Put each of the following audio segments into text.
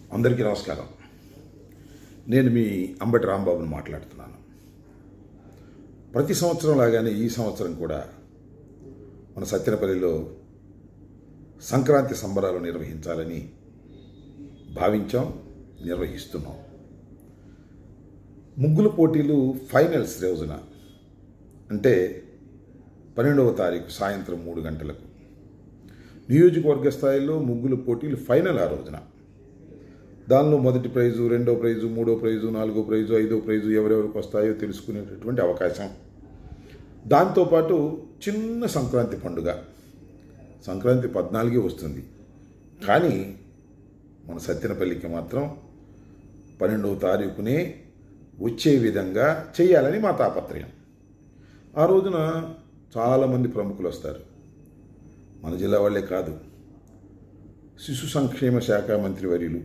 అందరికీ నమస్కారం నేను మీ అంబటి రాంబాబుని మాట్లాడుతున్నాను ప్రతి సంవత్సరం లాగానే ఈ సంవత్సరం కూడా మన సత్యనపల్లిలో సంక్రాంతి సంబరాలు నిర్వహించాలని భావించాం నిర్వహిస్తున్నాం ముగ్గుల పోటీలు ఫైనల్స్ రోజున అంటే పన్నెండవ తారీఖు సాయంత్రం మూడు గంటలకు నియోజకవర్గ స్థాయిలో ముగ్గుల పోటీలు ఫైనల్ ఆ రోజున దానిలో మొదటి ప్రైజు రెండో ప్రైజు మూడో ప్రైజు నాలుగో ప్రైజు ఐదో ప్రైజు ఎవరెవరికి వస్తాయో తెలుసుకునేటటువంటి అవకాశం దాంతోపాటు చిన్న సంక్రాంతి పండుగ సంక్రాంతి పద్నాలుగే వస్తుంది కానీ మన సత్యనపల్లికి మాత్రం పన్నెండవ తారీఖునే వచ్చే విధంగా చేయాలని మా తాపత్రయం ఆ రోజున చాలామంది ప్రముఖులు వస్తారు మన జిల్లా వాళ్ళే కాదు శిశు సంక్షేమ శాఖ మంత్రి వర్యులు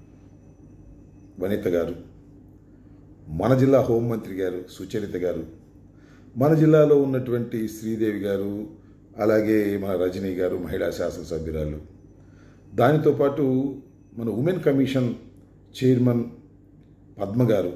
వనిత గారు మన జిల్లా హోంమంత్రి గారు సుచరిత గారు మన జిల్లాలో ఉన్నటువంటి శ్రీదేవి గారు అలాగే మన రజనీ గారు మహిళా శాసనసభ్యురాలు దానితో పాటు మన ఉమెన్ కమిషన్ చైర్మన్ పద్మ గారు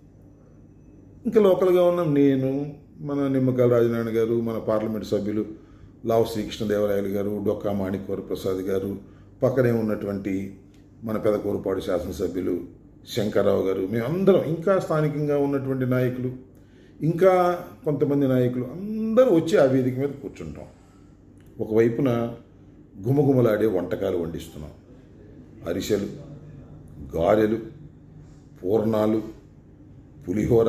ఇంకా లోకల్గా ఉన్న నేను మన నిమ్మకాయల రాజనారాయణ గారు మన పార్లమెంట్ సభ్యులు లావు శ్రీకృష్ణదేవరాయలు గారు డొక్కా మాణిక్వర ప్రసాద్ గారు పక్కనే ఉన్నటువంటి మన పెదకూరుపాడు శాసనసభ్యులు శంకర్రావు గారు మేమందరం ఇంకా స్థానికంగా ఉన్నటువంటి నాయకులు ఇంకా కొంతమంది నాయకులు అందరూ వచ్చి ఆ వేదిక మీద కూర్చుంటాం ఒకవైపున గుమగుమలాడే వంటకాలు వండిస్తున్నాం అరిసెలు గారెలు పూర్ణాలు పులిహోర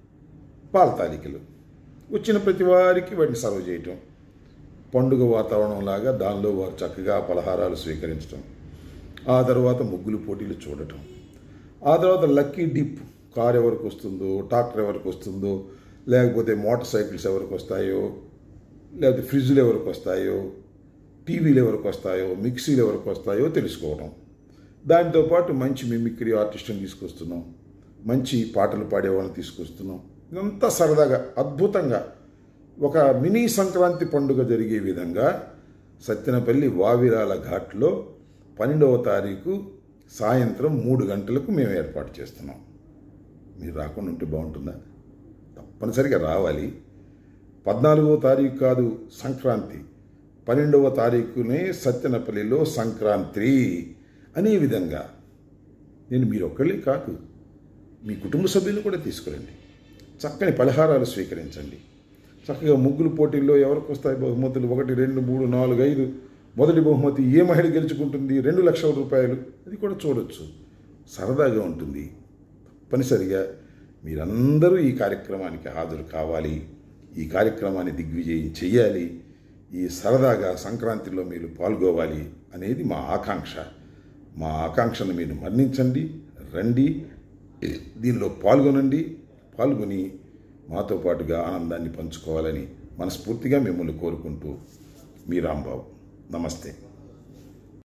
పాలతాలికలు వచ్చిన ప్రతి వారికి వాటిని సర్వ్ చేయటం పండుగ వాతావరణం లాగా దానిలో వారు చక్కగా పలహారాలు స్వీకరించడం ఆ తర్వాత ముగ్గులు పోటీలు చూడటం ఆ తర్వాత లక్కీ డిప్ కార్ ఎవరికి వస్తుందో ట్రాక్టర్ ఎవరికి వస్తుందో లేకపోతే మోటార్ సైకిల్స్ ఎవరికి వస్తాయో లేకపోతే ఫ్రిడ్జ్లు ఎవరికి వస్తాయో టీవీలు ఎవరికి వస్తాయో మిక్సీలు ఎవరికి వస్తాయో తెలుసుకోవడం దాంతోపాటు మంచి మిమిక్రీ ఆర్టిస్ట్ని తీసుకొస్తున్నాం మంచి పాటలు పాడేవాళ్ళని తీసుకొస్తున్నాం ఇదంతా సరదాగా అద్భుతంగా ఒక మినీ సంక్రాంతి పండుగ జరిగే విధంగా సత్యనపల్లి వావిరాల ఘాట్లో పన్నెండవ తారీఖు సాయంత్రం మూడు గంటలకు మేము ఏర్పాటు చేస్తున్నాం మీరు రాకుండా ఉంటే బాగుంటుందా తప్పనిసరిగా రావాలి పద్నాలుగవ తారీఖు కాదు సంక్రాంతి పన్నెండవ తారీఖునే సత్యనపల్లిలో సంక్రాంతి అనే విధంగా నేను మీరు ఒక్కళ్ళే కాదు మీ కుటుంబ సభ్యులను కూడా తీసుకురండి చక్కని పలహారాలు స్వీకరించండి చక్కగా ముగ్గులు పోటీల్లో ఎవరికి వస్తాయి బహుమతులు ఒకటి రెండు మూడు నాలుగు ఐదు మొదటి బహుమతి ఏ మహిళ గెలుచుకుంటుంది రెండు లక్షల రూపాయలు అది కూడా చూడొచ్చు సరదాగా ఉంటుంది తప్పనిసరిగా మీరందరూ ఈ కార్యక్రమానికి హాజరు కావాలి ఈ కార్యక్రమాన్ని దిగ్విజయం చేయాలి ఈ సరదాగా సంక్రాంతిలో మీరు పాల్గొవాలి అనేది మా ఆకాంక్ష మా ఆకాంక్షను మీరు మరణించండి రండి దీనిలో పాల్గొనండి పాల్గొని మాతో పాటుగా ఆనందాన్ని పంచుకోవాలని మనస్ఫూర్తిగా మిమ్మల్ని కోరుకుంటూ మీ రాంబాబు నమస్తే